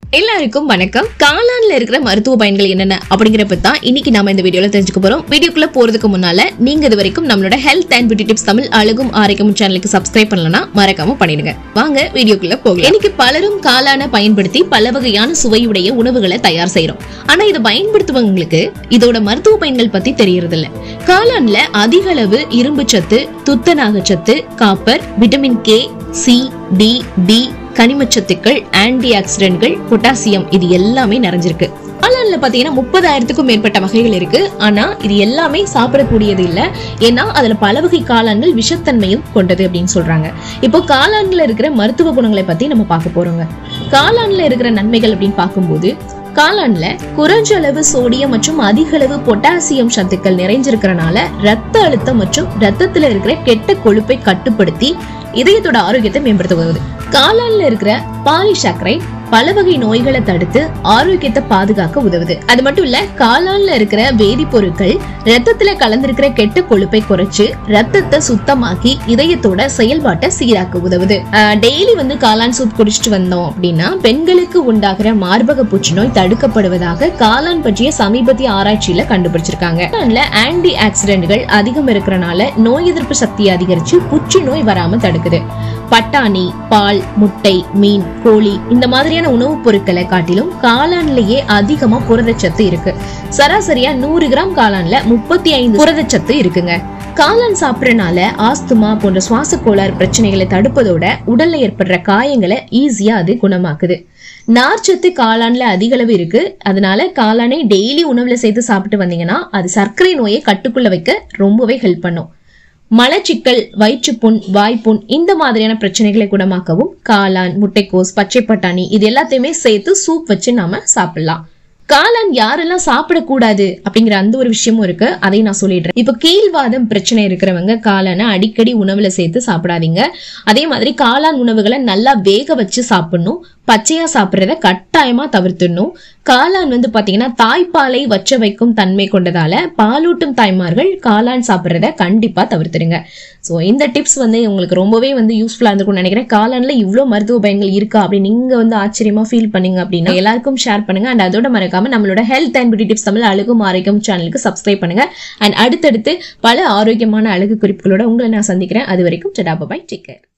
எல்லாருக்கும் வணக்கம் காளான்ல இருக்கிற மருத்துவ பயன்கள் என்னென்ன அப்படிங்கிறப்ப தான் இன்னைக்கு நாம இந்த வீடியோல தெரிஞ்சுக்க போறோம் வீடியோக்குள்ள போறதுக்கு முன்னால நீங்க இது வரைக்கும் நம்மளோட health and beauty tips Tamil அழகும் ஆரோக்கியம் சேனலுக்கு சப்ஸ்கிரைப் பண்ணலனா மறக்காம பண்ணிடுங்க வாங்க வீடியோக்குள்ள போகலாம் இன்னைக்கு பலரும் காளான பயன்படுத்தி பல வகையான சுவையுடைய உணவுகளை தயார் செய்றோம் ஆனா இதை பயன்படுத்துவங்களுக்கு இதோட மருத்துவ பயன்கள் பத்தி தெரியறது இல்ல காளான்ல அதிக அளவு இரும்பு சத்து துத்தநாக சத்து copper vitamin K C D D கனிமச்சத்துக்கள் ஆன்டி ஆக்சிடென்ட்கள் பொட்டாசியம் இது எல்லாமே நிறைஞ்சிருக்கு காளான்ல பாத்தீங்கன்னா முப்பதாயிரத்துக்கும் மேற்பட்ட வகைகள் இருக்கு ஆனா இது எல்லாமே சாப்பிடக்கூடியது இல்ல ஏன்னா அதுல பல வகை காளான்கள் விஷத்தன்மையும் கொண்டது அப்படின்னு சொல்றாங்க இப்போ காளான்ல இருக்கிற மருத்துவ குணங்களை பத்தி நம்ம பார்க்க போறோங்க காளான்ல இருக்கிற நன்மைகள் அப்படின்னு பார்க்கும்போது காளான்ல குறைஞ்ச அளவு சோடியம் மற்றும் அதிக அளவு பொட்டாசியம் சத்துக்கள் நிறைஞ்சிருக்கிறனால ரத்த அழுத்தம் மற்றும் ரத்தத்துல இருக்கிற கெட்ட கொழுப்பை கட்டுப்படுத்தி இதயத்தோட ஆரோக்கியத்தை மேம்படுத்த உதவுது காளான்ல இருக்கிற பாலிசர்க்கரை பல வகை நோய்களை தடுத்து ஆரோக்கியத்தை பாதுகாக்க உதவுது அது மட்டும் இல்ல காளான்ல இருக்கிற வேதிப்பொருட்கள் ரத்தத்துல கலந்திருக்கிற கெட்ட கொழுப்பை குறைச்சு ரத்தத்தை சுத்தமாக்கி இதயத்தோட செயல்பாட்டை சீராக்க உதவுது டெய்லி வந்து காளான் சூப் குடிச்சிட்டு வந்தோம் அப்படின்னா பெண்களுக்கு உண்டாகிற மார்பக புற்றுநோய் தடுக்கப்படுவதாக காளான் பற்றிய சமீபத்திய ஆராய்ச்சியில கண்டுபிடிச்சிருக்காங்க காளான்ல ஆன்டி ஆக்சிடென்ட்கள் அதிகம் இருக்கிறனால நோய் எதிர்ப்பு சக்தியை அதிகரிச்சு புற்றுநோய் வராம தடுக்குது பட்டாணி பால் முட்டை மீன் கோழி இந்த மாதிரியான உணவுப் பொருட்களை காட்டிலும் காளான்லயே அதிகமா புரதச்சத்து இருக்கு சராசரியா நூறு கிராம் காளான்ல முப்பத்தி ஐந்து புரதச்சத்து இருக்குங்க காளான் சாப்பிடறனால ஆஸ்துமா போன்ற சுவாச கோளாறு பிரச்சனைகளை தடுப்பதோட உடல்ல ஏற்படுற காயங்களை ஈஸியா அது குணமாக்குது நார்ச்சத்து காளான்ல அதிக அளவு இருக்கு அதனால காளானை டெய்லி உணவுல சேர்த்து சாப்பிட்டு வந்தீங்கன்னா அது சர்க்கரை நோயை கட்டுக்குள்ள வைக்க ரொம்பவே ஹெல்ப் பண்ணும் மலச்சிக்கல் வயிற்றுப்புண் வாய்ப்புண் இந்த மாதிரியான பிரச்சனைகளை குணமாக்கவும் காளான் முட்டைக்கோஸ் பச்சை பட்டாணி இது எல்லாத்தையுமே சேர்த்து சூப் வச்சு நாம சாப்பிடலாம் காளான் யாரெல்லாம் சாப்பிடக்கூடாது அப்படிங்கிற அந்த ஒரு விஷயமும் இருக்கு அதையும் நான் சொல்லிடுறேன் இப்போ கீழ்வாதம் பிரச்சனை இருக்கிறவங்க காளானை அடிக்கடி உணவுல சேர்த்து சாப்பிடாதீங்க அதே மாதிரி காளான் உணவுகளை நல்லா வேக வச்சு சாப்பிடணும் பச்சையா சாப்பிட்றத கட்டாயமா தவிர்த்துடணும் காளான் வந்து பாத்தீங்கன்னா தாய்ப்பாலை வச்ச வைக்கும் தன்மை கொண்டதால பாலூட்டும் தாய்மார்கள் காளான் சாப்பிட்றத கண்டிப்பா தவிர்த்துடுங்க ஸோ இந்த டிப்ஸ் வந்து உங்களுக்கு ரொம்பவே வந்து யூஸ்ஃபுல்லா இருந்திருக்கும்னு நினைக்கிறேன் காளான்ல இவ்வளோ மருத்துவ பயன்கள் இருக்கா அப்படின்னு நீங்க வந்து ஆச்சரியமா ஃபீல் பண்ணீங்க அப்படின்னா எல்லாருக்கும் ஷேர் பண்ணுங்க அண்ட் அதோட மறக்காம நம்மளோட health and beauty tips Tamil அழகும் ஆரோக்கியம் சேனலுக்கு சப்ஸ்கிரைப் பண்ணுங்க அண்ட் அடுத்தடுத்து பல ஆரோக்கியமான அழகு குறிப்புகளோட உங்களை நான் சந்திக்கிறேன் அது வரைக்கும் டடா பாய் டேக் கேர்